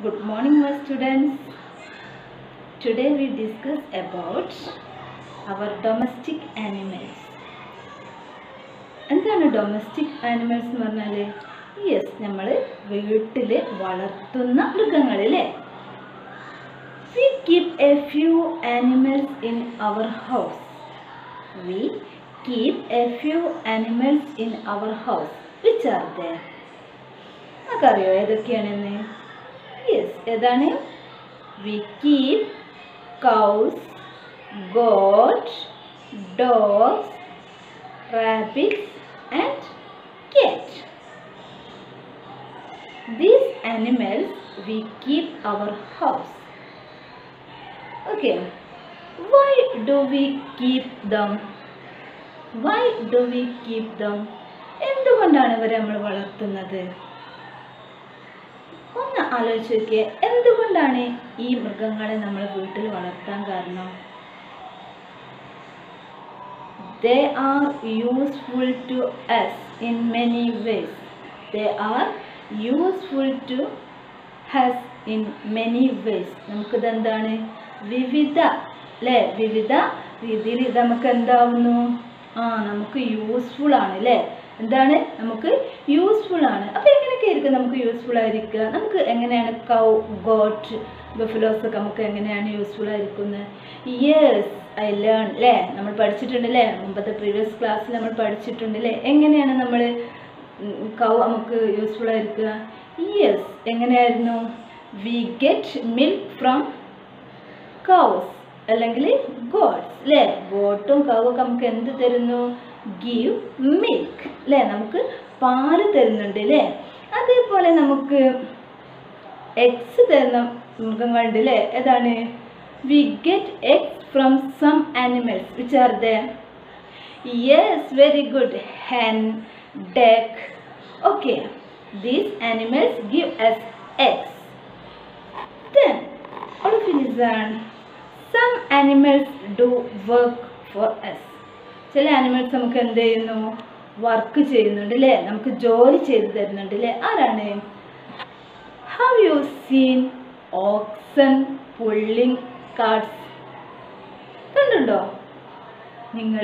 Good morning, my students. Today we discuss about our domestic animals. എന്താണ് domestic animals എന്ന് പറഞ്ഞാൽ yes നമ്മൾ വീട്ടിൽ വളർത്തുന്ന മൃഗങ്ങളില്ലേ we keep a few animals in our house we keep a few animals in our house which are the നമുക്കറിയോ ഏതൊക്കെയാണെന്ന് yes ഏതാണ് we keep cows goat dogs rabbits and cat. These animals we keep our house. Okay. Why do we keep them? Why do we keep them? എന്തുകൊണ്ടാണ് ഇവരെ നമ്മൾ വളർത്തുന്നത് ഒന്ന് ആലോചിച്ച് നോക്കിയേ എന്തുകൊണ്ടാണ് ഈ മൃഗങ്ങളെ നമ്മൾ വീട്ടിൽ വളർത്താൻ കാരണം they are useful to us in many ways they are useful to us in many ways നമുക്കിത് എന്താണ് വിവിധ അല്ലേ വിവിധ രീതിയിൽ ഇത് നമുക്ക് എന്താവുന്നു ആ നമുക്ക് യൂസ്ഫുൾ ആണ് അല്ലേ എന്താണ് നമുക്ക് യൂസ്ഫുൾ ആണ് അപ്പോൾ എങ്ങനെയൊക്കെ ആയിരിക്കും നമുക്ക് യൂസ്ഫുൾ ആയിരിക്കുക നമുക്ക് എങ്ങനെയാണ് കൗ ഗോട്ട് ബഫലോസ് ഒക്കെ നമുക്ക് എങ്ങനെയാണ് യൂസ്ഫുൾ ആയിരിക്കുന്നത് യെസ് ഐ ലേൺ അല്ലേ നമ്മൾ പഠിച്ചിട്ടുണ്ട് അല്ലേ മുമ്പത്തെ പ്രീവിയസ് ക്ലാസ്സിൽ നമ്മൾ പഠിച്ചിട്ടുണ്ട് അല്ലേ എങ്ങനെയാണ് നമ്മൾ കൗ നമുക്ക് യൂസ്ഫുൾ ആയിരിക്കുക യെസ് എങ്ങനെയായിരുന്നു we get milk from cows അല്ലെങ്കിൽ ഗോഡ്സ് അല്ലേ ഗോട്ടും കൗവൊക്കെ നമുക്ക് എന്ത് തരുന്നു ഗീവ് മിൽക്ക് അല്ലേ നമുക്ക് പാല് തരുന്നുണ്ട് അല്ലേ അതേപോലെ നമുക്ക് എഗ്സ് തരുന്ന മൃഗങ്ങളുണ്ട് അല്ലേ ഏതാണ് we get eggs from some animals which are the yes very good hen duck okay these animals give us eggs then all of you listen some animals do work for us ചില animals നമുക്ക് എന്ത് ചെയ്യുന്നു work ചെയ്യുന്നുണ്ട് അല്ലേ നമുക്ക് ജോലി ചെയ്തു തരുന്നുണ്ട് അല്ലേ ആരാണ് have you seen oxen pulling carts കണ്ടുണ്ടോ നിങ്ങൾ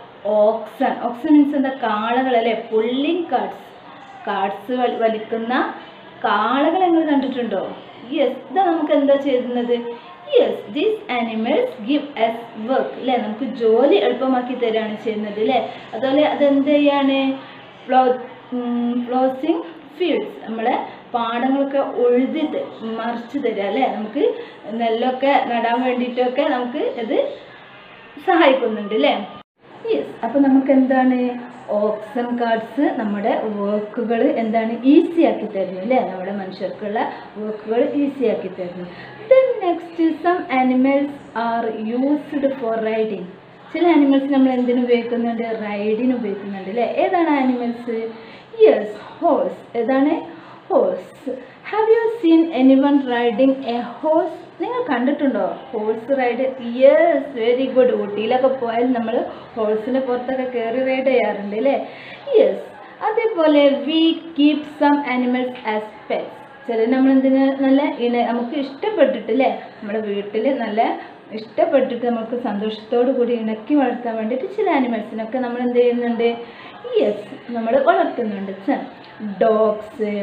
ഓക്സൺ ഓക്സൺ മീൻസ് എന്താ കാളകളല്ലേ പുള്ളിങ് കാർഡ്സ് കാർഡ്സ് വലിക്കുന്ന കാളകൾ നിങ്ങൾ കണ്ടിട്ടുണ്ടോ യെസ് ഇതാ നമുക്ക് എന്താ ചെയ്യുന്നത് yes these animals give us work അല്ലേ നമുക്ക് ജോലി എളുപ്പമാക്കി തരാണ് ചെയ്യുന്നത് അല്ലേ അതുപോലെ അതെന്ത് ചെയ്യാണ് ഫ്ലോ ഫ്ലോസിങ് ഫീൽഡ്സ് നമ്മളെ പാടങ്ങളൊക്കെ ഉഴുതി ത- മറിച്ച് തരിക അല്ലേ നമുക്ക് നെല്ലൊക്കെ നടാൻ വേണ്ടിയിട്ടൊക്കെ നമുക്ക് ഇത് സഹായിക്കുന്നുണ്ട് അല്ലേ യെസ് അപ്പോൾ നമുക്ക് എന്താണ് ഓപ്ഷൻ കാർഡ്സ് നമ്മുടെ വർക്കുകൾ എന്താണ് ഈസി ആക്കി തരുന്നു അല്ലേ നമ്മുടെ മനുഷ്യർക്കുള്ള വർക്കുകൾ ഈസി ആക്കി തരുന്നു then next some animals are used for riding ചില ആനിമൽസ് നമ്മൾ എന്തിനു ഉപയോഗിക്കുന്നുണ്ട് റൈഡിന് ഉപയോഗിക്കുന്നുണ്ട് അല്ലേ ഏതാണ് ആനിമൽസ് യെസ് ഹോഴ്സ് ഏതാണ് horse have you seen any one riding a horse നിങ്ങൾ കണ്ടിട്ടുണ്ടോ horse ride yes very good ഊട്ടിയിലൊക്കെ പോയാൽ നമ്മൾ ഹോഴ്സിൻ്റെ പുറത്തൊക്കെ കയറി റൈഡ് ചെയ്യാറുണ്ട് അല്ലേ യെസ് അതേപോലെ we keep some animals as pets ചില നമ്മൾ എന്തിന് നല്ല ഇണ നമുക്ക് ഇഷ്ടപ്പെട്ടിട്ട് അല്ലേ നമ്മുടെ വീട്ടിൽ നല്ല ഇഷ്ടപ്പെട്ടിട്ട് നമുക്ക് സന്തോഷത്തോടു കൂടി ഇണക്കി വളർത്താൻ വേണ്ടിയിട്ട് ചില ആനിമൽസിനൊക്കെ നമ്മൾ എന്ത് ചെയ്യുന്നുണ്ട് യെസ് നമ്മൾ വളർത്തുന്നുണ്ട് dogs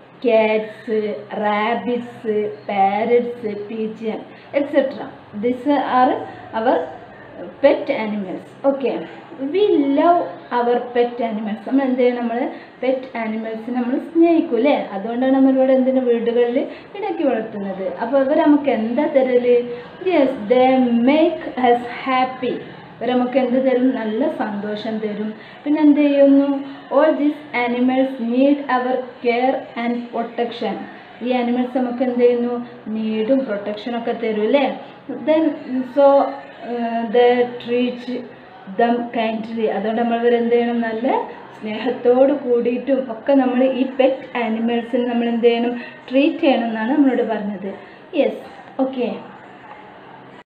cats, rabbits, parrots, pigeon, etc. These are our pet animals. Okay. We love our pet animals നമ്മൾ എന്ത് ചെയ്യണം നമ്മൾ പെറ്റ് ആനിമൽസിനെ നമ്മൾ സ്നേഹിക്കും അല്ലേ അതുകൊണ്ടാണ് നമ്മൾ ഇവിടെ എന്തിനു വീടുകളിൽ ഇണക്കി വളർത്തുന്നത് അപ്പോൾ ഇവർ നമുക്ക് എന്താ തരല് yes they make us happy ഇവർ നമുക്ക് എന്ത് തരും നല്ല സന്തോഷം തരും പിന്നെ എന്ത് ചെയ്യുന്നു all these animals need our care and protection ഈ ആനിമൽസ് നമുക്ക് എന്ത് ചെയ്യുന്നു നീഡും പ്രൊട്ടക്ഷനൊക്കെ തരും അല്ലേ then so they treat them kindly അതുകൊണ്ട് നമ്മൾ ഇവർ എന്ത് ചെയ്യണം നല്ല സ്നേഹത്തോട് കൂടിയിട്ടും ഒക്കെ നമ്മൾ ഈ പെറ്റ് ആനിമൽസിന് നമ്മൾ എന്ത് ചെയ്യണം ട്രീറ്റ് ചെയ്യണം എന്നാണ് നമ്മളോട് പറഞ്ഞത് യെസ് ഓക്കെ